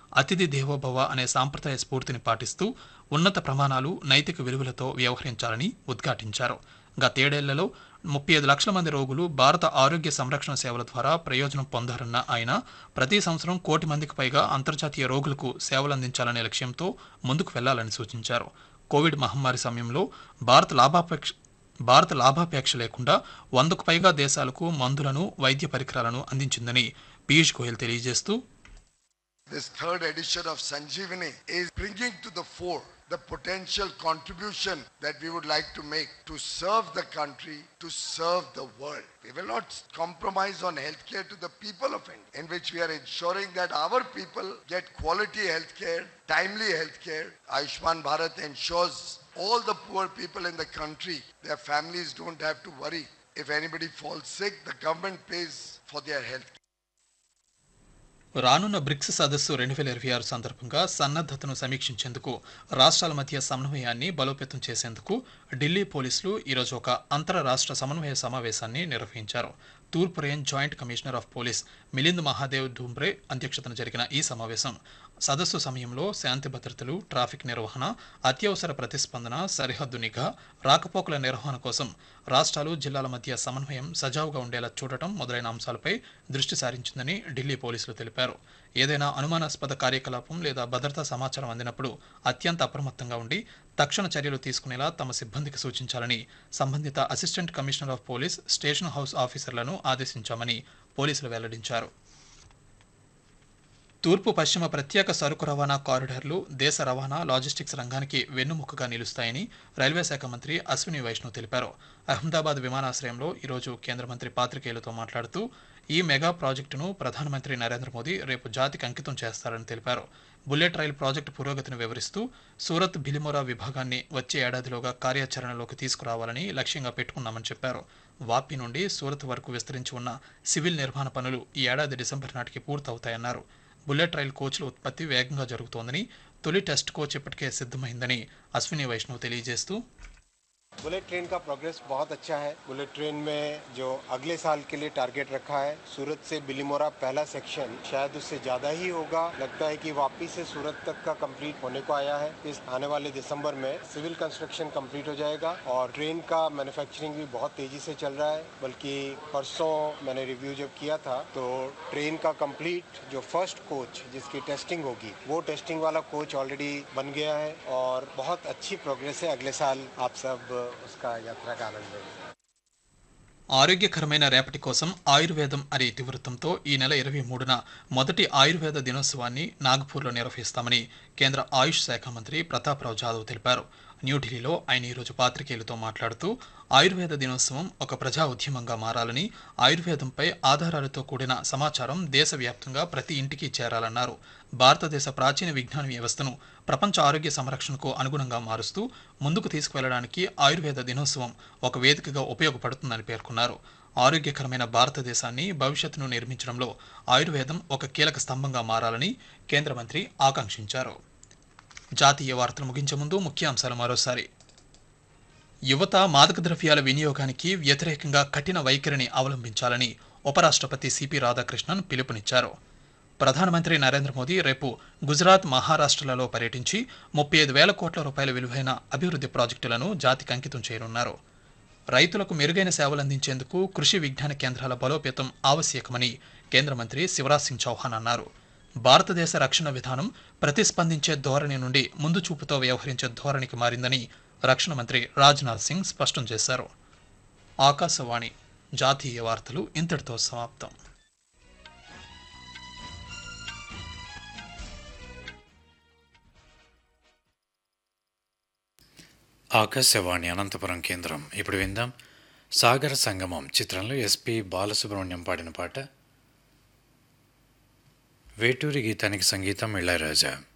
అతిథి దేవోభవ అనే సాంప్రదాయ స్ఫూర్తిని పాటిస్తూ ఉన్నత ప్రమాణాలు నైతిక విలువలతో వ్యవహరించాలని ఉద్ఘాటించారు గతేడేళ్లలో ముప్పై ఐదు లక్షల మంది రోగులు భారత ఆరోగ్య సంరక్షణ సేవల ద్వారా ప్రయోజనం పొందారన్న ఆయన ప్రతి సంవత్సరం కోటి మందికి పైగా అంతర్జాతీయ రోగులకు సేవలందించాలనే లక్ష్యంతో ముందుకు వెళ్లాలని సూచించారు కోవిడ్ మహమ్మారి సమయంలో భారత్ లాభాపేక్ష భారత లాభాపేక్ష లేకుండా వందకు పైగా దేశాలకు మందులను వైద్య పరికరాలను అందించిందని పీయూష్ గోయల్ తెలియజేస్తూ This third edition of Sanjeevani is bringing to the fore the potential contribution that we would like to make to serve the country, to serve the world. We will not compromise on healthcare to the people of India, in which we are ensuring that our people get quality healthcare, timely healthcare. Ayushman Bharat ensures all the poor people in the country, their families don't have to worry. If anybody falls sick, the government pays for their health. రానున్న BRICS సదస్సు రెండు వేల ఇరవై ఆరు సందర్భంగా సన్నద్ధతను సమీక్షించేందుకు రాష్ట్రాల మధ్య సమన్వయాన్ని బలోపేతం చేసేందుకు ఢిల్లీ పోలీసులు ఈరోజు ఒక అంతర రాష్ట్ర సమన్వయ సమావేశాన్ని నిర్వహించారు తూర్పు range joint commissioner of police Milind Mahadev Dhumbre అధ్యక్షతన జరిగిన ఈ సమావేశం సదస్సు సమయంలో శాంతి భద్రతలు ట్రాఫిక్ నిర్వహణ అత్యవసర ప్రతిస్పందన సరిహద్దు నిఘా రాకపోకల నిర్వహణ కోసం రాష్ట్రాలు జిల్లాల మధ్య సమన్వయం సజావుగా ఉండేలా చూడటం మొదలైన అంశాలపై దృష్టి సారించిందని ఢిల్లీ పోలీసులు తెలిపారు ఏదైనా అనుమానాస్పద కార్యకలాపం లేదా భద్రతా సమాచారం అందినప్పుడు అత్యంత అప్రమత్తంగా ఉండి తక్షణ చర్యలు తీసుకునేలా తమ సిబ్బందికి సూచించాలని సంబంధిత assistant commissioner of police station house ఆఫీసర్లను ఆదేశించామని పోలీసులు వెల్లడించారు తూర్పు పశ్చిమ ప్రత్యేక సరుకు రవాణా కారిడార్లు దేశ రవాణా లాజిస్టిక్స్ రంగానికి వెన్నుముకగా నిలుస్తాయని రైల్వే శాఖ మంత్రి అశ్విని వైష్ణవ్ తెలిపారు అహ్మదాబాద్ విమానాశ్రయంలో ఈరోజు కేంద్ర మంత్రి పాత్రికేయులతో మాట్లాడుతూ ఈ మెగా ప్రాజెక్టును ప్రధానమంత్రి నరేంద్ర మోదీ రేపు జాతికి అంకితం చేస్తారని తెలిపారు బుల్లెట్ రైలు ప్రాజెక్టు పురోగతిని వివరిస్తూ సూరత్ బిలిమోరా విభాగాన్ని వచ్చే ఏడాదిలోగా కార్యాచరణలోకి తీసుకురావాలని లక్ష్యంగా పెట్టుకున్నామని చెప్పారు వాపి నుండి సూరత్ వరకు విస్తరించి ఉన్న సివిల్ నిర్మాణ పనులు ఈ ఏడాది డిసెంబర్ నాటికి పూర్తవుతాయన్నారు బుల్లెట్ రైల్ కోచ్ల ఉత్పత్తి వేగంగా జరుగుతోందని తొలి టెస్ట్ కోచ్ ఇప్పటికే సిద్ధమైందని అశ్విని వైష్ణవ్ తెలియజేస్తూ बुलेट ट्रेन का प्रोग्रेस बहुत अच्छा है बुलेट ट्रेन में जो अगले साल के लिए टारगेट रखा है सूरत से बिलीमोरा पहला सेक्शन शायद उससे ज्यादा ही होगा लगता है कि वापी से सूरत तक का कंप्लीट होने को आया है इस आने वाले दिसंबर में सिविल कंस्ट्रक्शन कंप्लीट हो जाएगा और ट्रेन का मैन्युफैक्चरिंग भी बहुत तेजी से चल रहा है बल्कि परसों मैंने रिव्यू जब किया था तो ट्रेन का कंप्लीट जो फर्स्ट कोच जिसकी टेस्टिंग होगी वो टेस्टिंग वाला कोच ऑलरेडी बन गया है और बहुत अच्छी प्रोग्रेस है अगले साल आप सब उसका यात्रा का आनंद लेंगे ఆరోగ్యకరమైన రేపటి కోసం ఆయుర్వేదం అనే ఇతివృత్తంతో ఈ నెల ఇరవై మూడున మొదటి ఆయుర్వేద దినోత్సవాన్ని నాగపూర్లో నిర్వహిస్తామని కేంద్ర ఆయుష్ శాఖ మంత్రి ప్రతాప్రావు జాదవ్ తెలిపారు న్యూఢిల్లీలో ఆయన ఈరోజు పాత్రికేయులతో మాట్లాడుతూ ఆయుర్వేద దినోత్సవం ఒక ప్రజా ఉద్యమంగా మారాలని ఆయుర్వేదంపై ఆధారాలతో కూడిన సమాచారం దేశవ్యాప్తంగా ప్రతి ఇంటికి చేరాలన్నారు భారతదేశ ప్రాచీన విజ్ఞాన వ్యవస్థను ప్రపంచ ఆరోగ్య సంరక్షణకు అనుగుణంగా మారుస్తూ ముందుకు తీసుకువెళ్లడానికి ఆయుర్వేద దినోత్సవం ఒక వేదికగా ఉపయోగపడుతుందని పేర్కొన్నారు ఆరోగ్యకరమైన భారతదేశాన్ని భవిష్యత్తును నిర్మించడంలో ఆయుర్వేదం ఒక కీలక స్తంభంగా మారాలని కేంద్ర మంత్రి ఆకాంక్షించారు జాతీయ వార్తలు ముగించే ముందు ముఖ్యాంశాలు మరోసారి యువత మాదక ద్రవ్యాల వినియోగానికి వ్యతిరేకంగా కఠిన వైఖరిని అవలంబించాలని ఉపరాష్ట్రపతి సిపి రాధాకృష్ణన్ పిలుపునిచ్చారు ప్రధానమంత్రి నరేంద్ర మోదీ రేపు గుజరాత్ మహారాష్ట్రలలో పర్యటించి ముప్పై ఐదు వేల కోట్ల రూపాయల విలువైన అభివృద్ధి ప్రాజెక్టులను జాతికి అంకితం చేయనున్నారు రైతులకు మెరుగైన సేవలు అందించేందుకు కృషి విజ్ఞాన కేంద్రాల బలోపేతం ఆవశ్యకమని కేంద్ర మంత్రి శివరాజ్ సింగ్ చౌహాన్ అన్నారు భారతదేశ రక్షణ విధానం ప్రతిస్పందించే ధోరణి నుండి ముందు చూపుతో వ్యవహరించే ధోరణికి మారిందని రక్షణ మంత్రి రాజ్నాథ్ సింగ్ స్పష్టం చేశారు ఆకాశవాణి జాతీయ వార్తలు ఇంతటితో సమాప్తం ఆకాశవాణి అనంతపురం కేంద్రం ఇప్పుడు విందాం సాగర సంగమం చిత్రంలో ఎస్పి బాలసుబ్రహ్మణ్యం పాడిన పాట వేటూరి గీతానికి సంగీతం ఇళయరాజా